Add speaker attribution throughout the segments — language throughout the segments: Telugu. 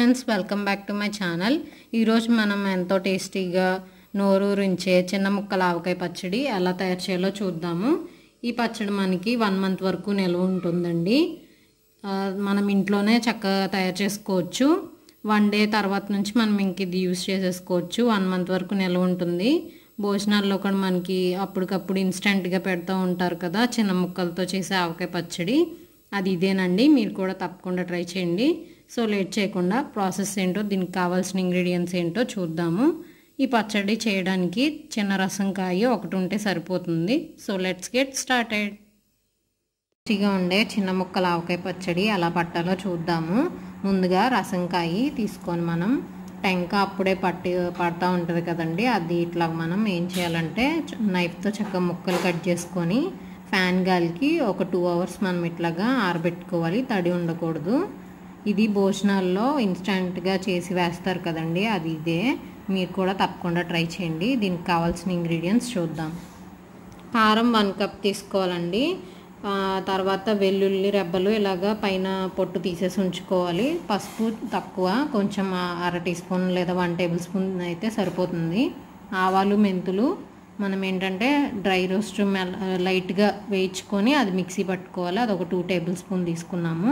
Speaker 1: friends welcome back to my channel ఈరోజు మనం ఎంతో టేస్టీగా నోరూరించే చిన్న ముక్కల ఆవకాయ పచ్చడి ఎలా తయారు చేయాలో చూద్దాము ఈ పచ్చడి మనకి వన్ మంత్ వరకు నిల్వ ఉంటుందండి ఆ, మనం ఇంట్లోనే చక్కగా తయారు చేసుకోవచ్చు వన్ డే తర్వాత నుంచి మనం ఇంక ఇది యూస్ చేసేసుకోవచ్చు వన్ మంత్ వరకు నిల్వ ఉంటుంది భోజనాల్లో కూడా మనకి అప్పటికప్పుడు ఇన్స్టెంట్గా పెడతా ఉంటారు కదా చిన్న ముక్కలతో చేసే ఆవకాయ పచ్చడి అది ఇదేనండి మీరు కూడా తప్పకుండా ట్రై చేయండి సో లేట్ చేయకుండా ప్రాసెస్ ఏంటో దీనికి కావాల్సిన ఇంగ్రీడియంట్స్ ఏంటో చూద్దాము ఈ పచ్చడి చేయడానికి చిన్న రసం కాయ ఒకటి ఉంటే సరిపోతుంది సో లెట్స్ గెట్ స్టార్టెడ్ టేస్టీగా ఉండే చిన్న ముక్కల ఆవకాయ పచ్చడి ఎలా పట్టాలో చూద్దాము ముందుగా రసంకాయ తీసుకొని మనం టెంక అప్పుడే పట్టి పడతా ఉంటుంది కదండి అది ఇట్లా మనం ఏం చేయాలంటే చ- నైఫ్తో చక్కగా ముక్కలు కట్ చేసుకొని ఫ్యాన్ గాలికి ఒక టూ అవర్స్ మనం ఇట్లాగా ఆరబెట్టుకోవాలి తడి ఉండకూడదు ఇది భోజనాల్లో ఇన్స్టంట్గా చేసి వేస్తారు కదండి అది ఇదే మీరు కూడా తప్పకుండా ట్రై చేయండి దీనికి కావాల్సిన ఇంగ్రీడియంట్స్ చూద్దాం కారం వన్ కప్ తీసుకోవాలండి ఆ, తర్వాత వెల్లుల్లి రెబ్బలు ఇలాగా పైన పొట్టు తీసేసి ఉంచుకోవాలి పసుపు తక్కువ కొంచెం ఆ అర టీ స్పూన్ లేదా వన్ టేబుల్ స్పూన్ అయితే సరిపోతుంది ఆవాలు మెంతులు మనం ఏంటంటే డ్రై రోస్ట్ మెల్ లైట్గా వేయించుకొని అది మిక్సీ పట్టుకోవాలి అది ఒక టూ టేబుల్ స్పూన్ తీసుకున్నాము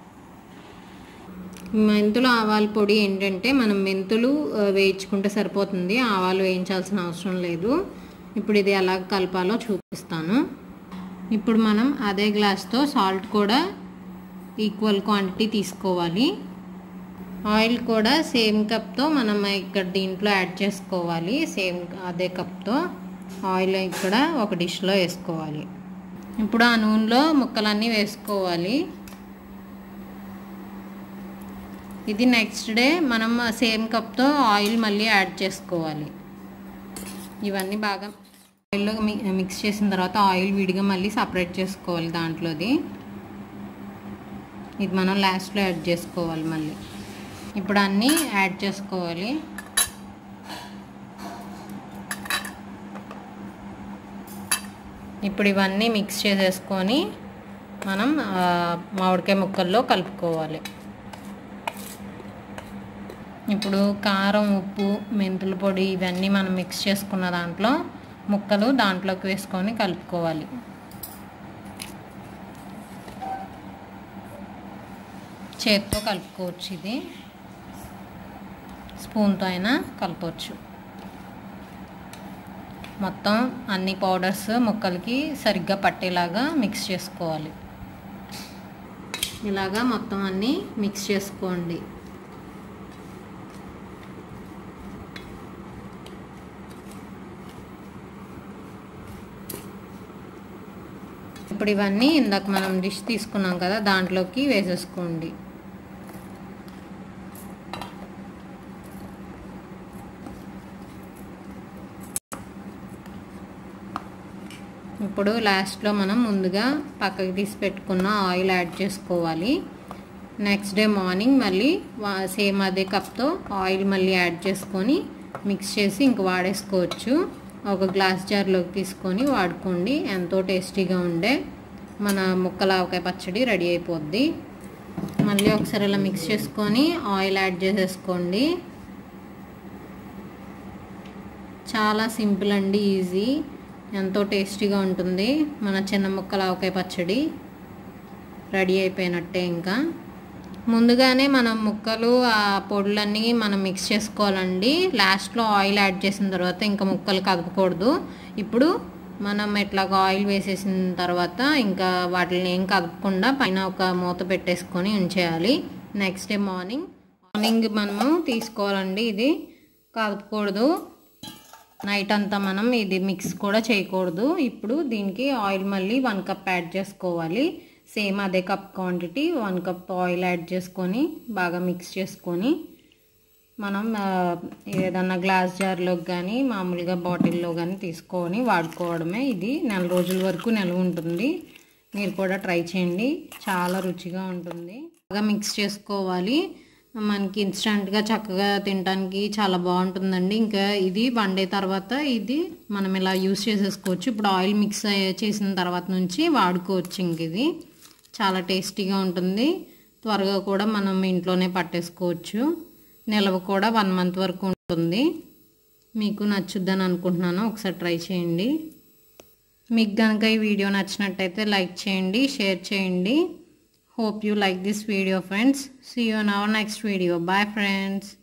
Speaker 1: మెంతులు ఆవాల పొడి ఏంటంటే మనం మెంతులు ఆ, వేయించుకుంటే సరిపోతుంది ఆవాలు వేయించాల్సిన అవసరం లేదు ఇప్పుడు ఇది ఎలా కలపాలో చూపిస్తాను ఇప్పుడు మనం అదే గ్లాస్తో సాల్ట్ కూడా ఈక్వల్ క్వాంటిటీ తీసుకోవాలి ఆయిల్ కూడా సేమ్ కప్తో మనం ఇక్కడ దీంట్లో యాడ్ చేసుకోవాలి సేమ్ అదే కప్తో ఆయిల్ ఇక్కడ ఒక డిష్లో వేసుకోవాలి ఇప్పుడు ఆ నూనెలో ముక్కలన్నీ వేసుకోవాలి ఇది నెక్స్ట్ డే మనం సేమ్ కప్తో ఆయిల్ మళ్ళీ యాడ్ చేసుకోవాలి ఇవన్నీ బాగా ఆయిల్లో మి- మిక్స్ చేసిన తర్వాత ఆయిల్ విడిగా మళ్ళీ సపరేట్ చేసుకోవాలి దాంట్లోది ఇది మనం లాస్ట్లో యాడ్ చేసుకోవాలి మళ్ళీ ఇప్పుడు అన్నీ యాడ్ చేసుకోవాలి ఇప్పుడు ఇవన్నీ మిక్స్ చేసేసుకొని మనం ఆ, మామిడికాయ ముక్కల్లో కలుపుకోవాలి ఇప్పుడు కారం ఉప్పు మెంతుల పొడి ఇవన్నీ మనం మిక్స్ చేసుకున్న దాంట్లో ముక్కలు దాంట్లోకి వేసుకొని కలుపుకోవాలి చేత్తో కలుపుకోవచ్చు ఇది స్పూన్తో అయినా కలపవచ్చు మొత్తం అన్ని పౌడర్స్ ముక్కలకి సరిగ్గా పట్టేలాగా మిక్స్ చేసుకోవాలి ఇలాగా మొత్తం అన్నీ మిక్స్ చేసుకోండి ఇప్పుడు ఇవన్నీ ఇందాక మనం డిష్ తీసుకున్నాం కదా దాంట్లోకి వేసేసుకోండి ఇప్పుడు లాస్ట్లో మనం ముందుగా పక్కకి తీసి పెట్టుకున్న ఆయిల్ యాడ్ చేసుకోవాలి నెక్స్ట్ డే మార్నింగ్ మళ్ళీ వా- సేమ్ అదే కప్తో ఆయిల్ మళ్ళీ యాడ్ చేసుకొని మిక్స్ చేసి ఇంక వాడేసుకోవచ్చు ఒక గ్లాస్ జార్లోకి తీసుకొని వాడుకోండి ఎంతో టేస్టీగా ఉండే మన ముక్కల ఆవకాయ పచ్చడి రెడీ అయిపోద్ది మళ్ళీ ఒకసారి ఇలా మిక్స్ చేసుకొని ఆయిల్ యాడ్ చేసేసుకోండి చాలా సింపుల్ అండి ఈజీ ఎంతో టేస్టీగా ఉంటుంది మన చిన్న ముక్కల ఆవకాయ పచ్చడి రెడీ అయిపోయినట్టే ఇంకా ముందుగానే మనం ముక్కలు ఆ పొడులన్నీ మనం మిక్స్ చేసుకోవాలండి లాస్ట్లో ఆయిల్ యాడ్ చేసిన తర్వాత ఇంకా ముక్కలు కదపకూడదు ఇప్పుడు మనం ఇట్లాగ ఆయిల్ వేసేసిన తర్వాత ఇంకా వాటిని ఏం కదపకుండా పైన ఒక మూత పెట్టేసుకొని ఉంచేయాలి నెక్స్ట్ డే మార్నింగ్ మార్నింగ్ మనము తీసుకోవాలండి ఇది కదపకూడదు నైట్ అంతా మనం ఇది మిక్స్ కూడా చేయకూడదు ఇప్పుడు దీనికి ఆయిల్ మళ్ళీ వన్ కప్ యాడ్ చేసుకోవాలి సేమ్ అదే cup quantity one cup oil add చేసుకొని బాగా మిక్స్ చేసుకొని మనం ఆ, ఏదన్నా గ్లాస్ జార్లోకి కానీ మామూలుగా బాటిల్లో కానీ తీసుకొని వాడుకోవడమే ఇది నెల రోజుల వరకు నిల్వ ఉంటుంది మీరు కూడా ట్రై చేయండి చాలా రుచిగా ఉంటుంది బాగా మిక్స్ చేసుకోవాలి మనకి ఇన్స్టంట్గా చక్కగా తినడానికి చాలా బాగుంటుందండి ఇంకా ఇది వన్ డే తర్వాత ఇది మనం ఇలా యూస్ చేసేసుకోవచ్చు ఇప్పుడు ఆయిల్ మిక్స్ చేసిన తర్వాత నుంచి వాడుకోవచ్చు ఇంక ఇది చాలా టేస్టీగా ఉంటుంది త్వరగా కూడా మనం ఇంట్లోనే పట్టేసుకోవచ్చు నిల్వ కూడా వన్ మంత్ వరకు ఉంటుంది మీకు నచ్చుద్దని అనుకుంటున్నాను ఒకసారి ట్రై చేయండి మీకు కనుక ఈ వీడియో నచ్చినట్టయితే లైక్ చేయండి షేర్ చేయండి hope you like this video friends see you in our next video bye friends